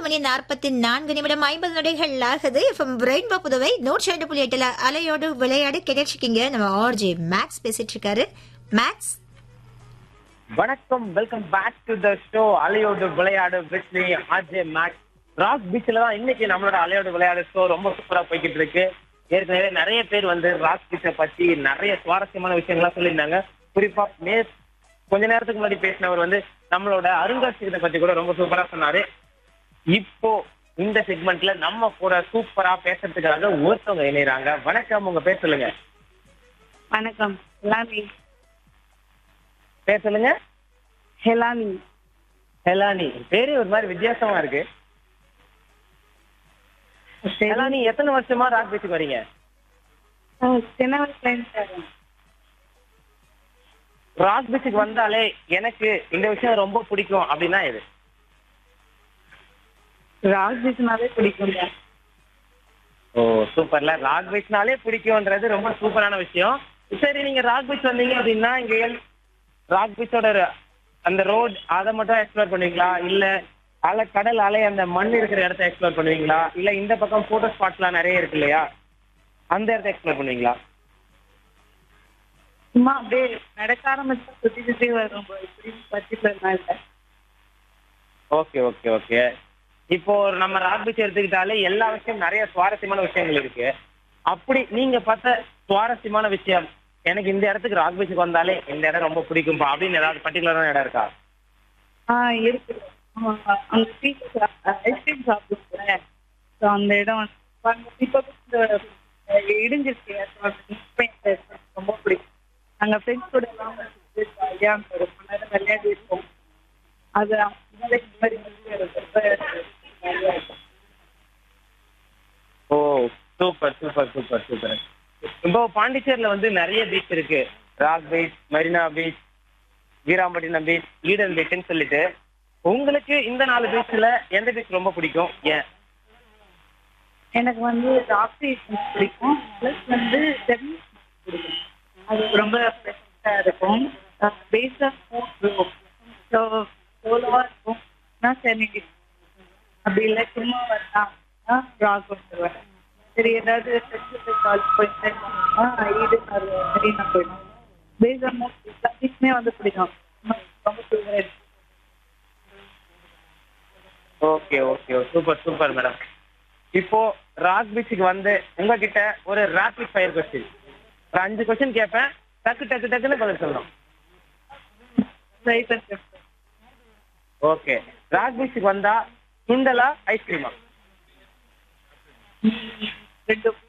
மணி நாற்பத்தி நான்கு நிமிடம் ஐம்பது நொடிகள் ஆகுது எஃப்எம் ரெயின்போ புதுவை நூற்றி ரெண்டு புள்ளி எட்டுல அலையோடு விளையாடு கிடைச்சிருக்கீங்க நம்ம ஆர்ஜே மேக்ஸ் பேசிட்டு இருக்காரு மேக்ஸ் வணக்கம் welcome back to the show அலையோடு விளையாடு with me RJ Max rock பீச்ல தான் இன்னைக்கு நம்மளோட அலையோடு விளையாடு ஷோ ரொம்ப சூப்பரா போய்கிட்டு இருக்கு ஏற்கனவே நிறைய பேர் வந்து ராக் பீச்சை பத்தி நிறைய சுவாரஸ்யமான விஷயங்கள்லாம் சொல்லியிருந்தாங்க குறிப்பா மே கொஞ்ச நேரத்துக்கு முன்னாடி பேசினவர் வந்து நம்மளோட அருங்காட்சியகத்தை பத்தி கூட ரொம்ப சூப்பரா சொன்னாரு இப்போ இந்த செக்மெண்ட்ல நம்ம கூட சூப்பரா பேசுறதுக்காக ஒருத்தவங்க இணையறாங்க வணக்கம் உங்க பேர் சொல்லுங்க வணக்கம் ஹெலானி பேர் சொல்லுங்க ஹெலானி ஹெலானி பேரே ஒரு மாதிரி வித்தியாசமா இருக்கு ஹெலானி எத்தனை வருஷமா ராக் பீச்சுக்கு வரீங்க சின்ன வயசுல ராக் பீச்சுக்கு வந்தாலே எனக்கு இந்த விஷயம் ரொம்ப பிடிக்கும் அப்படின்னா எது ராக் பீச்னாலே பிடிக்கும் ஓ சூப்பர்ல ராக் பீச்னாலே பிடிக்கும்ன்றது ரொம்ப சூப்பரான விஷயம் சரி நீங்க ராக் பீச் வந்தீங்க அப்படின்னா இங்க எல்- ராக் பீச்சோட அந்த ரோட் அதை மட்டும் எக்ஸ்ப்ளோர் பண்ணுவீங்களா இல்ல அலை கடல் அலை அந்த மண் இருக்கிற இடத்த எக்ஸ்ப்ளோர் பண்ணுவீங்களா இல்ல இந்த பக்கம் போட்டோ ஸ்பாட்ஸ்லாம் நிறைய இருக்கு இல்லையா அந்த இடத்த எக்ஸ்ப்ளோர் பண்ணுவீங்களா சும்மா அப்படியே நடக்க ஆரம்பிச்சா சுத்தி சுத்தி வரும் இப்படி பர்டிகுலர் இல்லை ஓகே ஓகே ஓகே இப்போ ஒரு நம்ம ராக் பீச் எடுத்துக்கிட்டாலே எல்லா விஷயம் நிறைய சுவாரஸ்யமான விஷயங்கள் இருக்கு அப்படி நீங்க பார்த்த சுவாரஸ்யமான விஷயம் எனக்கு இந்த இடத்துக்கு ராக் பீச்சுக்கு வந்தாலே இந்த இடம் ரொம்ப பிடிக்கும்பா அப்படின்னு ஏதாவது பர்டிகுலரான இடம் இருக்கா ஆ இருக்கு ஆமா, அங்க பீச் ஐஸ்கிரீம் சாப்பிடுவோம்ல ஸோ அந்த இடம் வந்து இப்போ இந்த இடிஞ்சிருக்கு so அந்த experience எனக்கு ரொம்ப பிடிக்கும் நாங்கள் ஃப்ரெண்ட்ஸ் கூட எல்லாம் ஜாலியாக அந்த ரொம்ப நேரம் விளையாடி இருப்போம் அது அந்த மாதிரி ரொம்ப jolly ஆ இருக்கும். ஓ சூப்பர் சூப்பர் சூப்பர் சூப்பர் இப்போ பாண்டிச்சேரியில வந்து நிறைய பீச் இருக்கு rock beach Marina beach Veerampattinam beach Eden பீச்னு சொல்லிட்டு உங்களுக்கு இந்த நாலு பீச்ல எந்த பீச் ரொம்ப பிடிக்கும் ஏன் எனக்கு வந்து ராக்ஸி பிடிக்கும் ப்ளஸ் வந்து செவி பிடிக்கும் அது ரொம்ப ஃப்ரெஷ்ஷாக இருக்கும் பேஸாக இருக்கும் ஸோ சோலோவாக இருக்கும் நான் சென்னை அப்படி இல்லை சும்மா வரலாம் ராக் வந்துடுவேன் சரி ஏதாவது ஃபெஸ்டிவல் கால் போயிட்டு ஆ ஈடு மாதிரி நான் போயிடும் பேஸாக மோஸ்ட் எல்லாத்தையுமே வந்து பிடிக்கும் ரொம்ப favourite okay okay super super madam இப்போ ராக் பீச்சுக்கு வந்து உங்ககிட்ட ஒரு ரேபிட் ஃபயர் கொஸ்டின் ஒரு அஞ்சு கொஸ்டின் கேட்பேன் டக்கு டக்கு டக்குன்னு பதில் சொல்லணும் ட்ரை பண்ணுறேன் ஓகே ராக் பீச்சுக்கு வந்தா சுண்டலா ஐஸ்கிரீமா ரெண்டும்